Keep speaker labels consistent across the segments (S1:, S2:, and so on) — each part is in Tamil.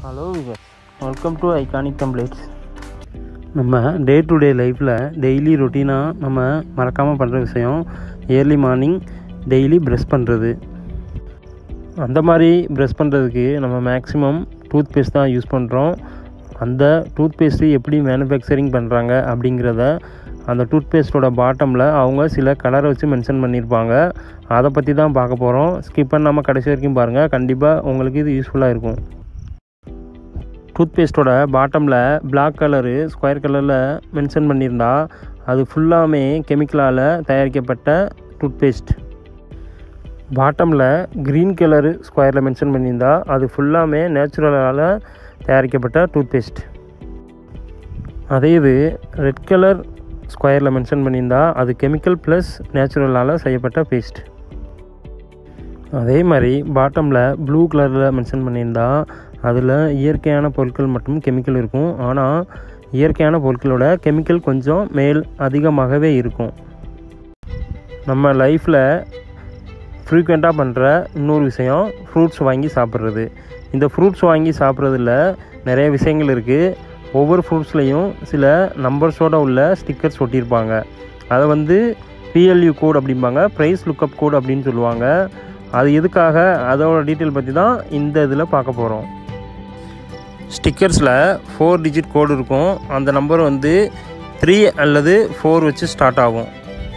S1: hello welcome to iconic templates நம்ம டே டு டே லைஃப்பில் டெய்லி ரொட்டீனாக நம்ம மறக்காமல் பண்ணுற விஷயம் ஏர்லி மார்னிங் டெய்லி ப்ரெஷ் பண்ணுறது அந்த மாதிரி ப்ரெஷ் பண்ணுறதுக்கு நம்ம மேக்ஸிமம் டூத் பேஸ்ட் தான் யூஸ் பண்ணுறோம் அந்த டூத் பேஸ்ட்டு எப்படி மேனுஃபேக்சரிங் பண்ணுறாங்க அப்படிங்கிறத அந்த டூத் பேஸ்ட்டோட பாட்டமில் அவங்க சில கலரை வச்சு மென்ஷன் பண்ணியிருப்பாங்க அதை பற்றி தான் பார்க்க போகிறோம் ஸ்கிப் பண்ணாமல் கடைசி வரைக்கும் பாருங்கள் கண்டிப்பாக உங்களுக்கு இது யூஸ்ஃபுல்லாக இருக்கும் டூத் பேஸ்ட்டோட பாட்டமில் பிளாக் கலரு ஸ்கொயர் கலரில் மென்ஷன் பண்ணியிருந்தா அது ஃபுல்லாமே கெமிக்கலால் தயாரிக்கப்பட்ட டூத் பேஸ்ட் பாட்டமில் க்ரீன் கலரு ஸ்கொயரில் மென்ஷன் பண்ணியிருந்தா அது ஃபுல்லாமே நேச்சுரலால் தயாரிக்கப்பட்ட டூத் பேஸ்ட் அதே இது ரெட் கலர் ஸ்கொயரில் மென்ஷன் பண்ணியிருந்தா அது கெமிக்கல் ப்ளஸ் நேச்சுரலால் செய்யப்பட்ட பேஸ்ட் அதே மாதிரி பாட்டமில் ப்ளூ கலரில் மென்ஷன் பண்ணியிருந்தா அதில் இயற்கையான பொருட்கள் மற்றும் கெமிக்கல் இருக்கும் ஆனால் இயற்கையான பொருட்களோட கெமிக்கல் கொஞ்சம் மேல் அதிகமாகவே இருக்கும் நம்ம லைஃப்பில் ஃப்ரீக்வெண்ட்டாக பண்ணுற இன்னொரு விஷயம் ஃப்ரூட்ஸ் வாங்கி சாப்பிட்றது இந்த ஃப்ரூட்ஸ் வாங்கி சாப்பிட்றதுல நிறைய விஷயங்கள் இருக்குது ஒவ்வொரு ஃப்ரூட்ஸ்லேயும் சில நம்பர்ஸோட உள்ள ஸ்டிக்கர்ஸ் ஒட்டியிருப்பாங்க அதை வந்து பிஎல்யூ கோட் அப்படிம்பாங்க ப்ரைஸ் லுக்கப் கோட் அப்படின்னு சொல்லுவாங்க அது எதுக்காக அதோட டீட்டெயில் பற்றி தான் இந்த இதில் பார்க்க போகிறோம் ஸ்டிக்கர்ஸில் ஃபோர் டிஜிட் கோடு இருக்கும் அந்த நம்பர் வந்து த்ரீ அல்லது ஃபோர் வச்சு ஸ்டார்ட் ஆகும்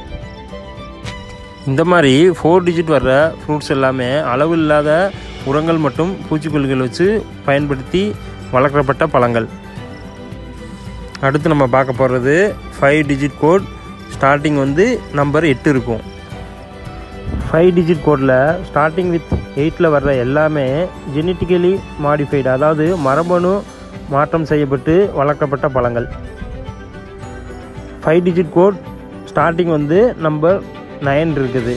S1: இந்த மாதிரி ஃபோர் டிஜிட் வர்ற ஃப்ரூட்ஸ் எல்லாமே அளவு இல்லாத உரங்கள் மற்றும் பூச்சிக்கொல்லிகள் வச்சு பயன்படுத்தி வளர்க்கப்பட்ட பழங்கள் அடுத்து நம்ம பார்க்க போகிறது ஃபைவ் டிஜிட் கோட் ஸ்டார்டிங் வந்து நம்பர் எட்டு இருக்கும் ஃபைவ் டிஜிட் கோடில் ஸ்டார்டிங் வித் எயிட்டில் வர்ற எல்லாமே ஜெனட்டிக்கலி மாடிஃபைடு அதாவது மரபணு மாற்றம் செய்யப்பட்டு வளர்க்கப்பட்ட பழங்கள் ஃபைவ் டிஜிட் கோட் ஸ்டார்டிங் வந்து நம்பர் நைன் இருக்குது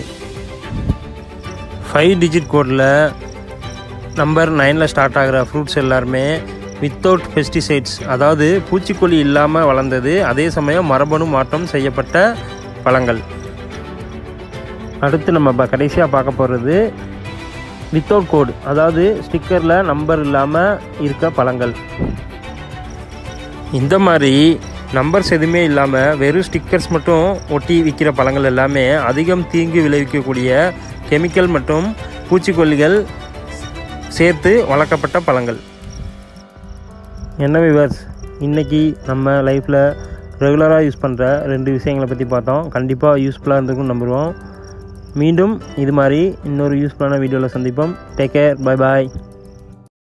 S1: ஃபைவ் டிஜிட் கோடில் நம்பர் நைனில் ஸ்டார்ட் ஆகிற ஃப்ரூட்ஸ் எல்லாருமே வித்தவுட் பெஸ்டிசைட்ஸ் அதாவது பூச்சிக்கொல்லி இல்லாமல் வளர்ந்தது அதே சமயம் மரபணு மாற்றம் செய்யப்பட்ட பழங்கள் அடுத்து நம்ம ப கடைசியாக பார்க்க போகிறது வித்தவுட் கோடு அதாவது ஸ்டிக்கரில் நம்பர் இல்லாமல் இருக்க பழங்கள் இந்த மாதிரி நம்பர்ஸ் எதுவுமே இல்லாமல் வெறும் ஸ்டிக்கர்ஸ் மட்டும் ஒட்டி விற்கிற பழங்கள் எல்லாமே அதிகம் தீங்கு விளைவிக்கக்கூடிய கெமிக்கல் மற்றும் பூச்சிக்கொல்லிகள் சேர்த்து வளர்க்கப்பட்ட பழங்கள் என்ன விவர்ஸ் இன்றைக்கி நம்ம லைஃப்பில் ரெகுலராக யூஸ் பண்ணுற ரெண்டு விஷயங்களை பற்றி பார்த்தோம் கண்டிப்பாக யூஸ்ஃபுல்லாக இருந்திருக்கும்னு நம்புகிறோம் மீண்டும் இது மாதிரி இன்னொரு யூஸ்ஃபுல்லான வீடியோவில் சந்திப்போம் டேக் கேர் பை பாய்